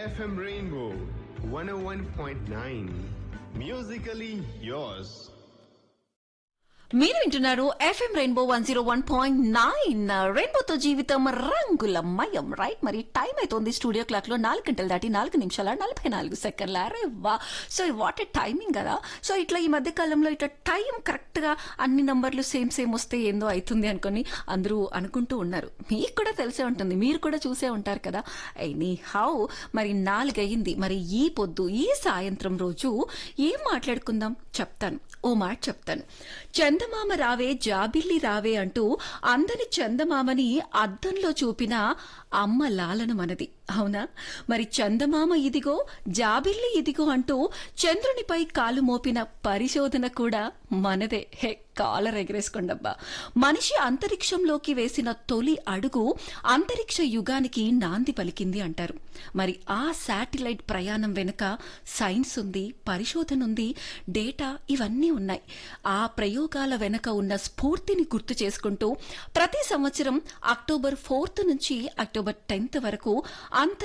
FM Rainbow 101.9. Musically yours. మీరు వింటున్నారు FM rainbow one zero one point nine రెయిన్బోతో జీవితం రంగుల మయం రైట్ మరి టైం అవుతుంది స్టూడియో క్లాక్ లో నాలుగు గంటలు దాటి నాలుగు నిమిషాల నలభై నాలుగు సెకండ్ల అరే వా సో వాట్ టైమింగ్ కదా సో ఇట్లా ఈ మధ్య కాలంలో ఇట్లా టైం కరెక్ట్ గా అన్ని నంబర్లు సేమ్ సేమ్ వస్తే ఏందో అవుతుంది అనుకొని అందరూ అనుకుంటూ ఉన్నారు మీకు కూడా తెలిసే ఉంటుంది మీరు కూడా చూసే ఉంటారు కదా ఎనీ హౌ మరి నాలుగయింది మరి ఈ పొద్దు ఈ సాయంత్రం రోజు ఏం మాట్లాడుకుందాం చెప్తాను ఓ మాట చెప్తాను చందమామ రావే జాబిల్లి రావే అంటూ అందని చందమామని అద్దంలో చూపిన అమ్మ లాలన మనది అవునా మరి చందమామ ఇదిగో జాబిల్లి ఇదిగో అంటూ చంద్రునిపై కాలు మోపిన పరిశోధన కూడా మనదే హే కాలర్ ఎగరేసుకోండబ్బా మనిషి అంతరిక్షంలోకి వేసిన తొలి అడుగు అంతరిక్ష యుగానికి నాంది పలికింది అంటారు మరి ఆ శాటిలైట్ ప్రయాణం వెనుక సైన్స్ ఉంది పరిశోధన ఉంది డేటా ఇవన్నీ ఉన్నాయి ఆ ప్రయోగాల వెనుక ఉన్న స్ఫూర్తిని గుర్తు చేసుకుంటూ ప్రతి సంవత్సరం అక్టోబర్ ఫోర్త్ నుంచి అక్టోబర్ టెన్త్ వరకు అంత